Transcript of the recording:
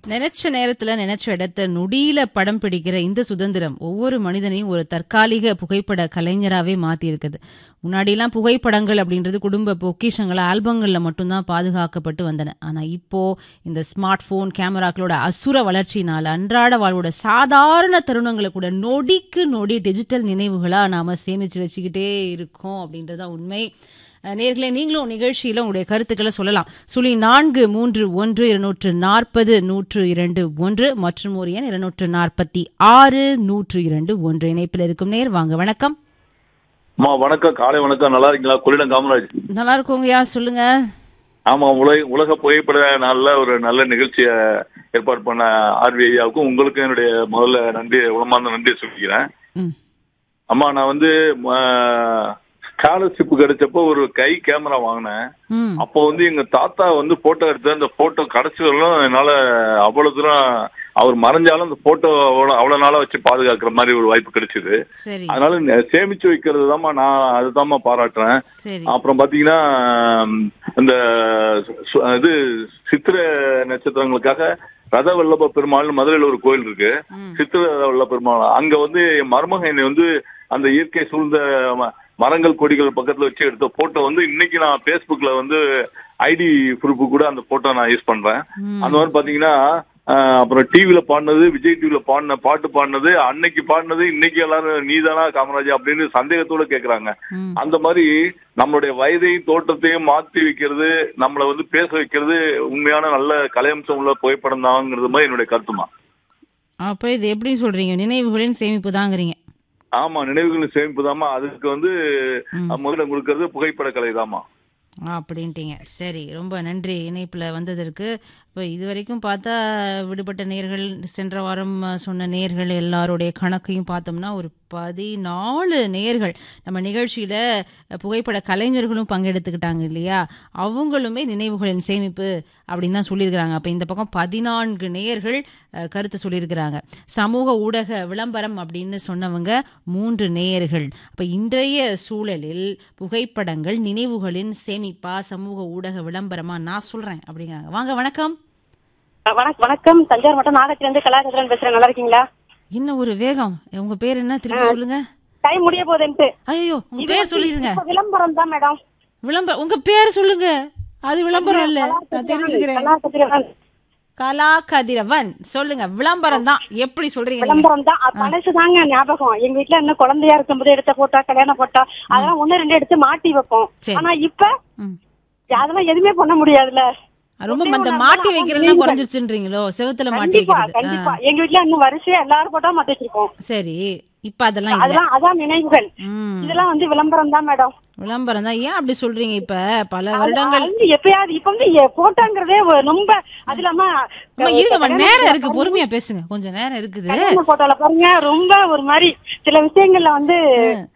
நினைச்ச நேரத்துல நினைச்ச இடத்த நொடியில படம் பிடிக்கிற இந்த சுதந்திரம் ஒவ்வொரு மனிதனையும் ஒரு தற்காலிக புகைப்பட கலைஞராவே மாத்தி இருக்குது முன்னாடியெல்லாம் புகைப்படங்கள் அப்படின்றது குடும்ப பொக்கிஷங்கள் ஆல்பங்கள்ல மட்டும்தான் பாதுகாக்கப்பட்டு வந்தன ஆனா இப்போ இந்த ஸ்மார்ட் போன் கேமராக்களோட அசுர வளர்ச்சியினால அன்றாட வாழ்வோட சாதாரண தருணங்களை கூட நொடிக்கு நொடி டிஜிட்டல் நினைவுகளா நாம சேமிச்சு வச்சுக்கிட்டே இருக்கோம் அப்படின்றதுதான் உண்மை அஹ் நேர்களே நீங்களும் நிகழ்ச்சியில உங்களுடைய கருத்துக்களை சொல்லலாம் சுழி நான்கு மூன்று ஒன்று இருநூற்று நாற்பது நூற்று இரண்டு ஒன்று மற்றும் ஒரு எண் இருநூற்று நாற்பத்தி ஆறு நூற்று இரண்டு ஒன்று இணைப்பில் இருக்கும் நேர் வாங்க வணக்கம் அம்மா வணக்கம் காலை வணக்கம் நல்லா இருக்கீங்களா கொள்ளிடம் காமராஜ் நல்லா இருக்கோங்கய்யா சொல்லுங்க ஆமா உலக உலக புகைப்பட நாள்ல ஒரு நல்ல நிகழ்ச்சியை ஏற்பாடு பண்ண ஆர்வி ஐயாவுக்கும் உங்களுக்கும் என்னுடைய முதல்ல நன்றி உளமார்ந்த நன்றியை சொல்லிக்கிறேன் ம் அம்மா நான் வந்து ஸ்காலர்ஷிப் கிடைச்சப்போ ஒரு கை கேமரா வாங்கினேன் ம் அப்போ வந்து எங்க தாத்தா வந்து போட்டோ எடுத்த அந்த போட்டோ கடைசி வரலும் என்னால அவ்வளவு தூரம் அவர் மறைஞ்சாலும் அந்த போட்டோ அவ்வளவு நாளா வச்சு பாதுகாக்கிற மாதிரி ஒரு வாய்ப்பு கிடைச்சது சரி அதனால நெ- சேமிச்சு வைக்கிறது தான்மா நான் அதுதான்மா பாராட்டுறேன் சரி அப்புறம் பாத்தீங்கன்னா ம், இந்த சு- இது சித்திர நட்சத்திரங்களுக்காக ரத வல்லப பெருமாள் மதுரையில ஒரு கோயில் இருக்கு ம் சித்திர ரத வல்லப பெருமாள் அங்க வந்து என் மருமகன் என்னை வந்து அந்த இயற்கை சூழ்ந்த ம- மரங்கள் கொடிகள் பக்கத்துல வச்சு எடுத்த போட்டோ வந்து இன்னைக்கு நான் Facebookல வந்து ஐடி ப்ரூஃப் கூட அந்த போட்டோ நான் யூஸ் பண்றேன் ம். அந்த மாதிரி பாத்தீங்கன்னா அஹ், அப்புறம் டிவில பாடினது விஜய் டிவில பாடின பாட்டு பாடினது அன்னைக்கு பாடினது இன்னைக்கு எல்லாரும் நீதானா காமராஜ் அப்படின்னு சந்தேகத்தோட கேக்குறாங்க ம் அந்த மாதிரி நம்மளுடைய வயதையும் தோற்றத்தையும் மாத்தி வைக்கிறது நம்மள வந்து பேச வைக்கிறது உண்மையான நல்ல கலையம்சம் உள்ள புகைப்படம் தாங்கிறது மாதிரி என்னுடைய கருத்துமா அப்ப இது எப்படி சொல்றீங்க நினைவுகளின் சேமிப்பு தாங்கிறீங்க ஆமா நினைவுகளின் சேமிப்பு தாமா அதுக்கு வந்து ம். முதல்ல கொடுக்கறது புகைப்பட கலை தாமா அப்படின்ட்டீங்க சரி ரொம்ப நன்றி இணைப்பில் வந்ததற்கு இப்போ இது வரைக்கும் பார்த்தா விடுபட்ட நேர்கள் சென்ற வாரம் அஹ், சொன்ன நேர்கள் எல்லாருடைய கணக்கையும் பார்த்தோம்னா ஒரு பதினாலு நேர்கள் நம்ம நிகழ்ச்சியில் புகைப்பட கலைஞர்களும் பங்கெடுத்துக்கிட்டாங்க இல்லையா அவங்களுமே நினைவுகளின் சேமிப்பு அப்படின்னு தான் சொல்லியிருக்கிறாங்க அப்போ இந்த பக்கம் பதினான்கு நேர்கள் அஹ், கருத்து சொல்லியிருக்கிறாங்க சமூக ஊடக விளம்பரம் அப்படின்னு சொன்னவங்க மூன்று நேயர்கள் அப்போ இன்றைய சூழலில் புகைப்படங்கள் நினைவுகளின் சேமிப்பா சமூக ஊடக விளம்பரமா நான் சொல்றேன் அப்படிங்கிறாங்க வாங்க வணக்கம் வணக்கம் வணக்கம் தஞ்சாவூர் மட்டும் நாகத்துல இருந்து கலாச்சந்திரன் பேசுறேன் நல்லா இருக்கீங்களா என்ன ஒரு வேகம் உங்க பேர் என்ன திருப்பி சொல்லுங்க டைம் முடிய போகுதுன்ட்டு ஐயோ உங்க பேர் சொல்லிருங்க இப்ப விளம்பரம் தான் மேடம் விளம்பரம் உங்க பேர் சொல்லுங்க அது விளம்பரம் இல்ல நான் தெரிஞ்சுக்கிறேன் கலாச்சந்திரன் கலா கதிரவன் சொல்லுங்க விளம்பரம் தான் எப்படி சொல்றீங்க நீங்க? விளம்பரம் தான் அது பழசு தாங்க ஞாபகம் எங்க வீட்ல இன்னும் குழந்தையா இருக்கும்போது எடுத்த போட்டோ கல்யாண போட்டோ அதெல்லாம் ஒண்ணு ரெண்டு எடுத்து மாட்டி வைப்போம் சரி. ஆனா இப்ப ம். அதெல்லாம் எதுவுமே பண்ண முடியாதுல்ல ரொம்ப ஒண்ணே அந்த ஒண்ணு மாட்டி தான் வைக்கிறதுலாம் நினைவுகள். குறைஞ்சிருச்சுன்றீங்களோ செவுத்துல மாட்டி கண்டிப்பா வைக்கிறது ஆ, கண்டிப்பா எங்க வீட்ல இன்னும் வரிசையா எல்லாரும் போட்டோ மாட்டி வச்சிருக்கோம் சரி இப்ப அதெல்லாம் இல்ல அதெல்லாம் அதான் நினைவுகள் ம் இதெல்லாம் வந்து விளம்பரம் தான் மேடம் விளம்பரம் தான் ஏன் அப்படி சொல்றீங்க இப்ப பல வருடங்கள் அது எப்பயாவது இப்ப வந்து போட்டோங்கிறதே ஒரு ரொம்ப அது இல்லாம அம்மா, இருங்கம்மா நேரம் இருக்கு பொறுமையா பேசுங்க கொஞ்சம் நேரம் இருக்குது கல்யாண போட்டோல பாருங்க ரொம்ப ஒரு மாதிரி சில விஷயங்கள்ல வந்து